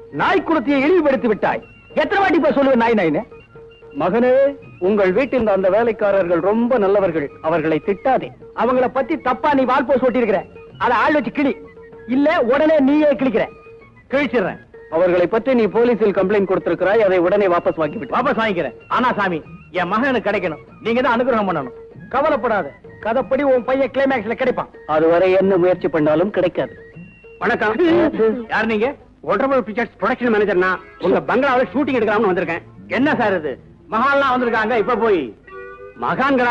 நாய் குலத்தையை இழிவுபடுத்தி விட்டாய் எத்தனை வாட்டி இப்ப சொல்லுவேன் நாய் நாயின்னு மகனே உங்கள் வீட்டில் அந்த வேலைக்காரர்கள் ரொம்ப நல்லவர்கள் அவர்களை திட்டாதே அவங்கள பத்தி தப்பா நீ வால்போஸ் ஓட்டியிருக்கிற அத ஆள் வச்சு கிளி இல்ல உடனே நீயே கிழிக்கிற கிழிச்சிடுறேன் அவர்களை பற்றி நீ போலீஸில் கம்ப்ளைண்ட் கொடுத்திருக்கிறாய் அதை உடனே வாபஸ் வாங்கி விட்டு வாபஸ் வாங்கிக்கிறேன் ஆனா சாமி என் மகனுக்கு கிடைக்கணும் நீங்க தான் அனுகிரகம் பண்ணணும் கவலைப்படாத கதைப்படி உன் பையன் கிளைமேக்ஸ்ல கிடைப்பான் அதுவரை என்ன முயற்சி பண்ணாலும் கிடைக்காது வணக்கம் யார் நீங்க ஒன்றபுள் பிக்சர்ஸ் ப்ரொடக்ஷன் மேனேஜர்னா உங்க பங்களாவில் ஷூட்டிங் எடுக்கலாம்னு வந்திருக்கேன் என்ன சார் இது மகான்லாம் வந்திருக்காங்க இப்ப போய் மகான்களா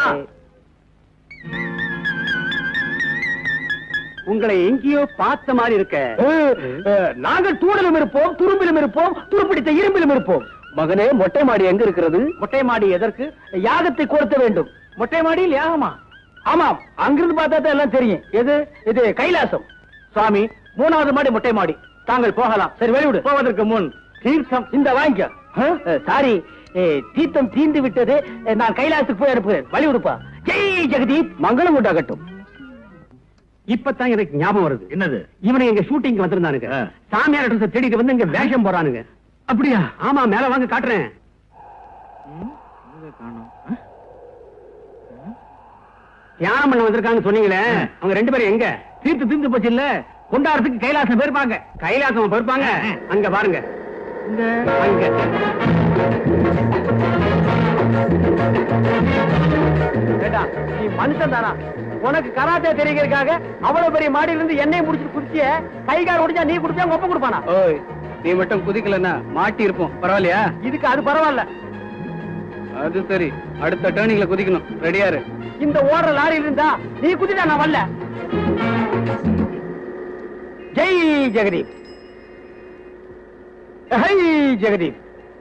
உங்களை எங்கேயோ பார்த்த மாதிரி இருக்க நாங்கள் தூணிலும் இருப்போம் துரும்பிலும் இருப்போம் துருப்பிடித்த இரும்பிலும் இருப்போம் மகனே மொட்டை மாடி எங்க இருக்கிறது மொட்டை மாடி எதற்கு யாகத்தை கொடுத்த வேண்டும் மொட்டை மாடியில் யாகமா ஆமாம் அங்கிருந்து பார்த்தா தான் எல்லாம் தெரியும் எது இது கைலாசம் சுவாமி மூணாவது மாடி மொட்டை மாடி தாங்கள் போகலாம் சரி வெளிவிடு போவதற்கு முன் தீர்த்தம் இந்த வாங்கிக்க சாரி தீர்த்தம் தீந்து விட்டது நான் கைலாசத்துக்கு போய் அனுப்புகிறேன் வழி விடுப்பா ஜெய் ஜெகதீப் மங்களம் உண்டாகட்டும் இப்பதான் எனக்கு ஞாபகம் வருது என்னது இவனை எங்க ஷூட்டிங் வந்திருந்தானுங்க சாமியார் அட்ரஸ் தேடிட்டு வந்து இங்க வேஷம் போறானுங்க அப்படியா ஆமா மேல வாங்க காட்டுறேன் தியானம் பண்ண வந்திருக்காங்க சொன்னீங்களே அவங்க ரெண்டு பேரும் எங்க தீர்த்து தீர்ந்து போச்சு இல்ல கொண்டாடுறதுக்கு கைலாசம் போயிருப்பாங்க கைலாசம் போயிருப்பாங்க அங்க பாருங்க அங்க ஏடா, நீ மனுஷன் தானா உனக்கு கராத்தே தெரிகிறதுக்காக அவ்வளவு பெரிய மாடியில இருந்து எண்ணெய் முடிச்சு குடிச்சிய கைகார குடிச்சா நீ குடிச்சா உங்க ஒப்ப கொடுப்பானா ஓய் நீ மட்டும் குதிக்கலன்னா மாட்டி இருப்போம் பரவாயில்லையா இதுக்கு அது பரவாயில்ல அது சரி அடுத்த டேர்னிங்ல குதிக்கணும் ரெடியாரு இந்த ஓடுற லாரியில இருந்தா நீ குதிடா நான் வரல ஜெய் ஜெகதீப் ஹை ஜெகதீப்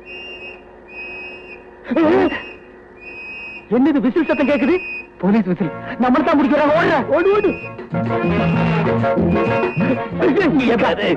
என்னது விசில் சத்தம் கேக்குது போலீஸ் விசில் நம்ம தான் முடிக்கிறாங்க ஓடுற ஓடு ஓடு எப்பாது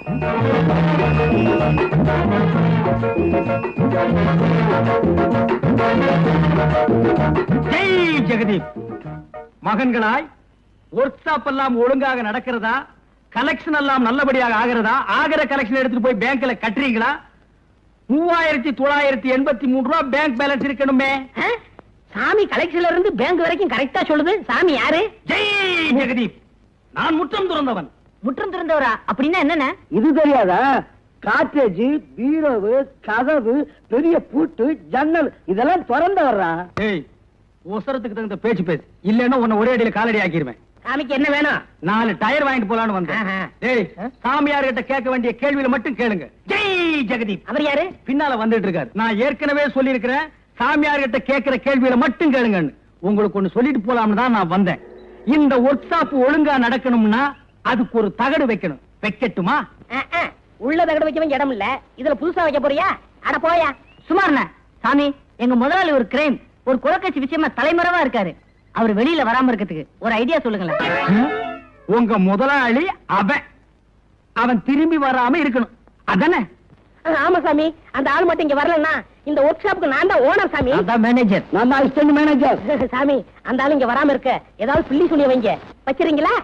ஜெய் ஜெகதீப் மகன்களாய் ஒர்க் ஷாப் எல்லாம் ஒழுங்காக நடக்கிறதா கலெக்ஷன் எல்லாம் நல்லபடியாக ஆகிறதா ஆகிற கலெக்ஷன் எடுத்துட்டு போய் பேங்க்ல கட்டுறீங்களா மூவாயிரத்தி தொள்ளாயிரத்தி எண்பத்தி மூணு ரூபாய் பேங்க் பேலன்ஸ் இருக்கணுமே ஆ? சாமி கலெக்ஷன்ல இருந்து பேங்க் வரைக்கும் கரெக்டா சொல்லுது சாமி யாரு ஜெய் ஜெகதீப் நான் முற்றம் துறந்தவன் முற்றம் திறந்தவரா அப்படின்னா என்னென்ன இது தெரியாதா காற்றேஜ் பீரோவு கதவு பெரிய பூட்டு ஜன்னல் இதெல்லாம் திறந்து வர்றா ஏய் ஒசரத்துக்கு தகுந்த பேச்சு பேசு இல்லன்னா உன்னை ஒரே அடியில காலடி ஆக்கிருவேன் சாமிக்கு என்ன வேணும் நாலு டயர் வாங்கிட்டு போலான்னு வந்தேன் ஆஹா. டேய் சாமியார் கிட்ட கேட்க வேண்டிய கேள்வியில மட்டும் கேளுங்க ஜெய் ஜெகதீப் அவர் யாரு பின்னால வந்துட்டு இருக்காரு நான் ஏற்கனவே சொல்லியிருக்கிறேன் சாமியார் கிட்ட கேட்கிற கேள்வியில மட்டும் கேளுங்கன்னு உங்களுக்கு ஒண்ணு சொல்லிட்டு போலாம்னு தான் நான் வந்தேன் இந்த ஒர்க் ஷாப் ஒழுங்கா நடக்கணும்னா அதுக்கு ஒரு தகடு வைக்கணும் வைக்கட்டுமா ஆ, ஆ. உள்ள தகடு வைக்கவும் இடம் இல்ல இதுல புதுசா வைக்க போறியா அட போயா சுமார்ண்ண சாமி எங்க முதலாளி ஒரு கிரைம் ஒரு குலக்கட்சி விஷயமா தலைமறைவா இருக்காரு அவர் வெளியில வராம இருக்கிறதுக்கு ஒரு ஐடியா சொல்லுங்களேன் உங்க முதலாளி அவன் அவன் திரும்பி வராம இருக்கணும் அதானே ஆமா சாமி அந்த ஆள் மட்டும் இங்க வரலன்னா இந்த ஒர்க் ஷாப்புக்கு நான் தான் ஓனர் சாமி அதான் மேனேஜர் நான் தான் அசிஸ்டன்ட் மேனேஜர் சாமி அந்த ஆள் இங்க வராம இருக்க ஏதாவது சொல்லி சொல்லி வைங்க வச்சிருங்களா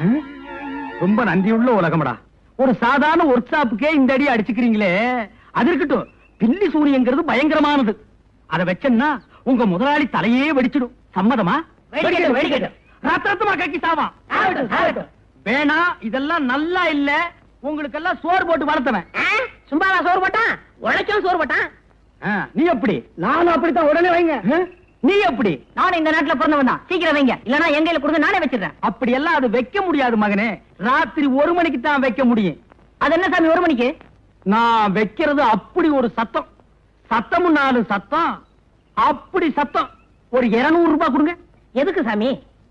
ரொம்ப நன்றியுள்ள உலகமடா ஒரு சாதாரண ஒர்க் ஷாப்புக்கே இந்த அடி அடிச்சுக்கிறீங்களே அது இருக்கட்டும் பில்லி சூரியங்கிறது பயங்கரமானது அத வச்சேன்னா உங்க முதலாளி தலையே வெடிச்சிடும் சம்மதமா வெடிக்கட்டும், வெடிக்கட்டும். ரத்தரத்தமா கக்கி சாவான் ஆகட்டும், ஆகட்டும். வேணா இதெல்லாம் நல்லா இல்ல உங்களுக்கு எல்லாம் சோறு போட்டு வளர்த்தவன் ஆ? சும்மாவா சோறு போட்டான் உழைச்சும் சோறு போட்டான் ஆ, நீ எப்படி நானும் அப்படித்தான் உடனே வைங்க நீ எப்படி நானும் இந்த நாட்டுல பிறந்தவன் தான் சீக்கிரம் வைங்க இல்லனா எங்க கையில கொடுங்க நானே வச்சிடுறேன் அப்படி எல்லாம் அது வைக்க முடியாது மகனே ராத்திரி ஒரு மணிக்கு தான் வைக்க முடியும் அது என்ன சாமி ஒரு மணிக்கு நான் வைக்கிறது அப்படி ஒரு சத்தம் சத்தமும் நாலு சத்தம் அப்படி சத்தம் ஒரு 200 ரூபாய் கொடுங்க எதுக்கு சாமி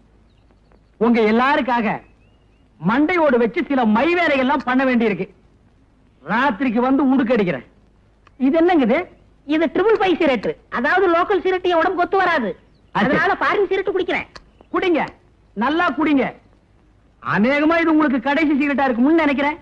உங்க எல்லாருக்காக மண்டையோடு வச்சு சில மை வேலைகள்லாம் பண்ண வேண்டியிருக்கு ராத்திரிக்கு வந்து உடுக்கடிக்கிறேன் இது என்னங்க இது இது ட்ரிபிள் பை சிரட்டு அதாவது லோக்கல் சிரட்டு என் உடம்பு கொத்து வராது அதனால ஃபாரின் சிரட்டு குடிக்கிறேன் குடிங்க நல்லா குடிங்க அநேகமா இது உங்களுக்கு கடைசி சிகரெட்டா இருக்கும்னு நினைக்கிறேன்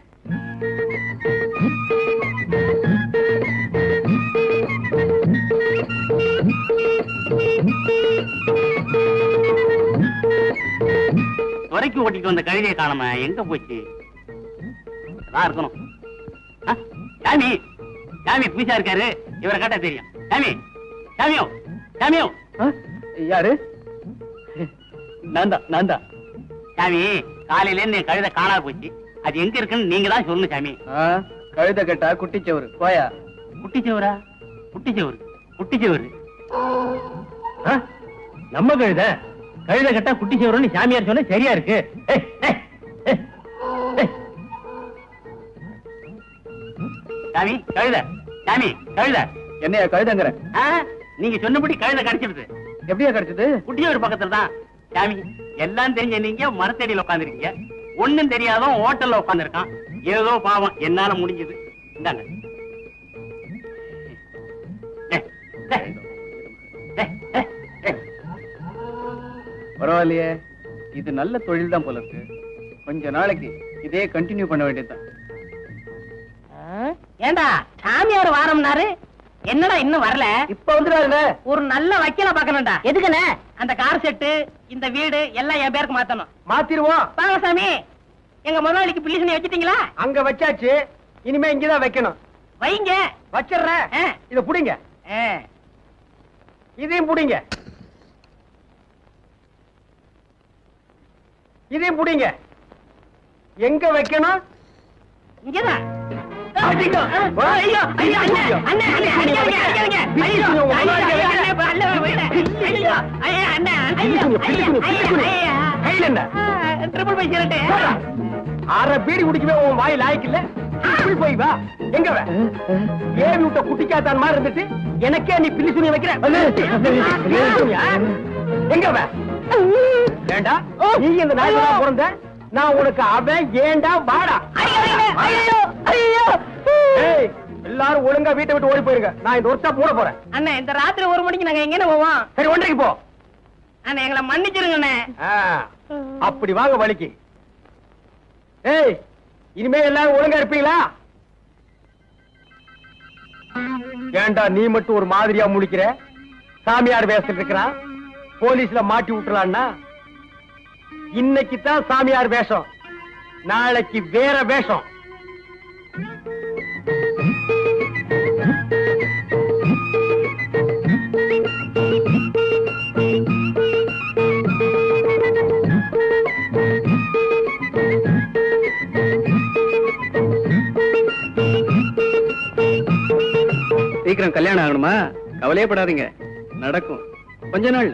துறைக்கு ஓட்டிட்டு வந்த கழுதையை காணாம எங்க போச்சு அதான் இருக்கணும் ஆ, சாமி சாமி புதுசா இருக்காரு இவரை கேட்டா தெரியும் சாமி சாமியோ சாமியோ ஆ? யாரு நான் தான் நான் தான் சாமி காலையில இருந்து கழுத காணா போச்சு அது எங்க இருக்குன்னு நீங்க தான் சொல்லணும் சாமி ஆ, கழுத கட்டா குட்டிச்சவரு போயா குட்டிச்சவரா குட்டிச்சவரு குட்டிச்சவரு ஆ? நம்ம கழுத கழுத கட்டா குட்டி சேவரன்னு சாமியார் சொன்ன சரியா இருக்கு ஏய், ஏய், ஏய், ஏய். சாமி கழுத சாமி கழுத என்னையா கழுதங்கிற ஆ, நீங்க சொன்னபடி கழுத கிடைச்சிருது எப்படியா கிடைச்சது குட்டிச்சவர் பக்கத்துல தான் சாமி எல்லாம் தெரிஞ்ச நீங்க மரத்தடியில உட்காந்துருக்கீங்க ஒண்ணும் தெரியாதவன் ஹோட்டல்ல உட்காந்துருக்கான் ஏதோ பாவம் என்னால முடிஞ்சது இந்தாங்க டேய், டேய், டேய், டேய், டேய். பரவாயில்லையே இது நல்ல தொழில் தான் போல இருக்கு கொஞ்ச நாளைக்கு இதே கண்டினியூ பண்ண வேண்டியதுதான் ஏண்டா சாமியார் வாரம்னாரு என்னடா இன்னும் வரல இப்ப வந்துடாருண்ணே ஒரு நல்ல வக்கீல பாக்கணும்டா எதுக்குண்ணே அந்த கார் செட்டு இந்த வீடு எல்லாம் என் பேருக்கு மாத்தணும் மாத்திருவோம் வாங்க சாமி எங்க முதலாளிக்கு பிள்ளைசனி வச்சிட்டீங்களா அங்க வச்சாச்சு இனிமே இங்கதான் வைக்கணும் வைங்க வச்சிடுறேன் ஆ. இத புடிங்க ஆ. இதையும் புடிங்க இதையும் புடிங்க எங்க வைக்கணும் இங்கதான் அடிங்க. ஐயோ, ஐயோ, அண்ணே, அண்ணே, அண்ணே, அடிக்காதீங்க, அடிக்காதீங்க. ஐயோ, ஐயோ, ஐயோ, ஐயோ, அண்ணே, அண்ணே, விடு. ஐயோ, ஐயோ, அண்ணே, ஐயோ, ஐயோ, ஐயோ, ஐயோ. கையில என்ன ஆ, ட்ரிபிள் பை சிகரெட்டு. அரை பீடி குடிக்கவே உன் வாய் லாய்க்கு இல்ல இப்படி போய் வா எங்க வா ஏவி விட்ட குட்டிக்காத்தான் மாதிரி இருந்துட்டு எனக்கே நீ பில்லி சுனி வைக்கிற பில்லி சுனியா? எங்க வா ஏண்டா நீ இந்த நாய்க்கு பிறந்த நான் உனக்கு அவன் ஏண்டா வாடா ஐயோ, ஐயோ, ஐயோ. ஏய் எல்லாரும் ஒழுங்கா வீட்டை விட்டு ஓடி போயிருங்க நான் இந்த ஒர்க்கா போட போறேன் அண்ணே இந்த ராத்திரி ஒரு மணிக்கு நாங்க எங்க போவோம் சரி ஒன்றைக்கு போ அண்ணே எங்களை மன்னிச்சிருங்க அண்ணே ஆ, அப்படி வாங்க வலிக்கு ஏய் இனிமே எல்லாரும் ஒழுங்கா இருப்பீங்களா ஏண்டா நீ மட்டும் ஒரு மாதிரியா முழிக்கிற சாமியார் வேஷத்துல இருக்கிறான் போலீஸ்ல மாட்டி விட்டுலான்னா இன்னைக்கு தான் சாமியார் வேஷம் நாளைக்கு வேற வேஷம் சீக்கிரம் கல்யாணம் ஆகணுமா கவலையே படாதீங்க நடக்கும் கொஞ்ச நாள்ல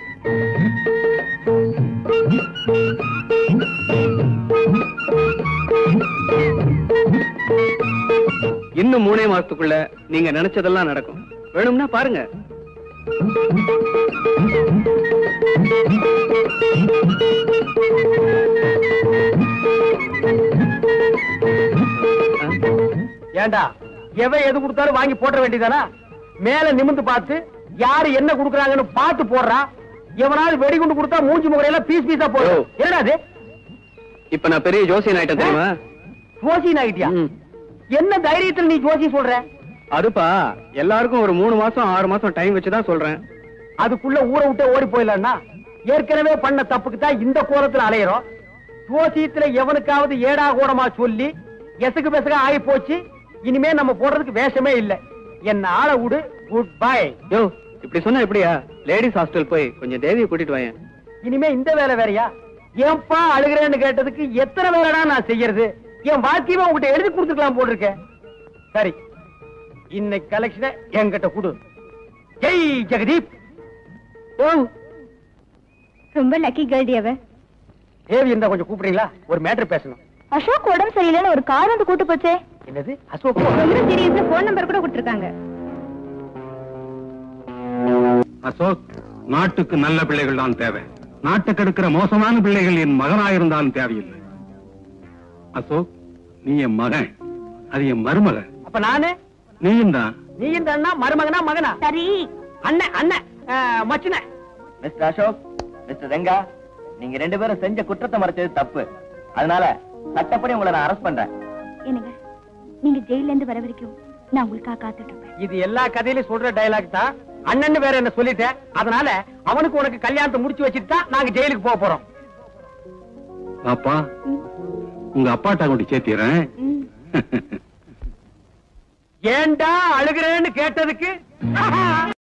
இன்னும் மூணே மாசத்துக்குள்ள நீங்க நினைச்சதெல்லாம் நடக்கும் வேணும்னா பாருங்க ஏண்டா எவன் எது கொடுத்தாலும் வாங்கி போட வேண்டியதானா மேல நிமிந்து பார்த்து யாரு என்ன குடுக்குறாங்கன்னு பார்த்து போடுறான் எவனாவது வெடிகுண்டு கொடுத்தா மூஞ்சி முகரையெல்லாம் பீஸ் பீஸா போடும் யோ. என்னடா அது இப்ப நான் பெரிய ஜோசியன் ஆயிட்டேன் தெரியுமா ஜோசி ஆகிட்டியா ம். என்ன தைரியத்துல நீ ஜோசி சொல்ற அதுப்பா எல்லாருக்கும் ஒரு மூணு மாசம் ஆறு மாசம் டைம் வச்சுதான் சொல்றேன் அதுக்குள்ள ஊரை விட்டு ஓடி போயிடலாம்னா ஏற்கனவே பண்ண தப்புக்கு தான் இந்த கோலத்துல அலையிறோம் ஜோசியத்துல எவனுக்காவது ஏடா கூடமா சொல்லி எசகு பெசக ஆகி போச்சு இனிமே நம்ம போடுறதுக்கு வேஷமே இல்ல என்ன ஆள விடு குட் பை யோ இப்படி சொன்னா எப்படியா லேடிஸ் ஹாஸ்டல் போய் கொஞ்சம் தேவியை கூட்டிட்டு வாயேன் இனிமே இந்த வேலை வேறயா ஏன்பா அழுகிறேன்னு கேட்டதுக்கு எத்தனை வேலைடா நான் செய்யறது என் வாழ்க்கையவே உங்ககிட்ட எழுதி கொடுத்துக்கலாம் போட்டிருக்கேன் சரி இன்னைக்கு கலெக்ஷனை என்கிட்ட கொடு ஜெய் ஜெகதீப் ஓ ரொம்ப லக்கி கேர்டி அவ தேவி இருந்தா கொஞ்சம் கூப்பிடுறீங்களா ஒரு மேட்டர் பேசணும் அசோக் உடம்பு சரியில்லைன்னு ஒரு கார் வந்து கூட்டு போச்சே என்னது அசோக் ரொம்ப சீரியஸ் போன் நம்பர் கூட கொடுத்துருக்காங்க அசோக் நாட்டுக்கு நல்ல பிள்ளைகள் தான் தேவை நாட்டை கெடுக்கிற மோசமான பிள்ளைகள் என் மகனாயிருந்தாலும் தேவையில்லை அசோக் நீ என் மகன் அது என் மருமகன் அப்ப நானு நீயும் தான் நீ இந்த அண்ணா மருமகனா மகனா சரி அண்ணன் அண்ணன் மச்சின மிஸ்டர் அசோக் மிஸ்டர் ரெங்கா நீங்க ரெண்டு பேரும் செஞ்ச குற்றத்தை மறைச்சது தப்பு அதனால சட்டப்படி உங்களை நான் அரெஸ்ட் பண்றேன் என்னங்க நீங்க ஜெயில இருந்து வர வரைக்கும் நான் உங்களுக்காக காத்துட்டு இருப்பேன் இது எல்லா கதையிலும் சொல்ற டயலாக் தான் அண்ணன் வேற என்ன சொல்லிட்டேன் அதனால அவனுக்கு உனக்கு கல்யாணத்தை முடிச்சு வச்சுட்டு தான் நாங்க ஜெயிலுக்கு போக போறோம் பாப்பா உங்க அப்பாட்டா கொண்டு சேர்த்திடுறேன் ம். ஏன்டா அழுகிறேன்னு கேட்டதுக்கு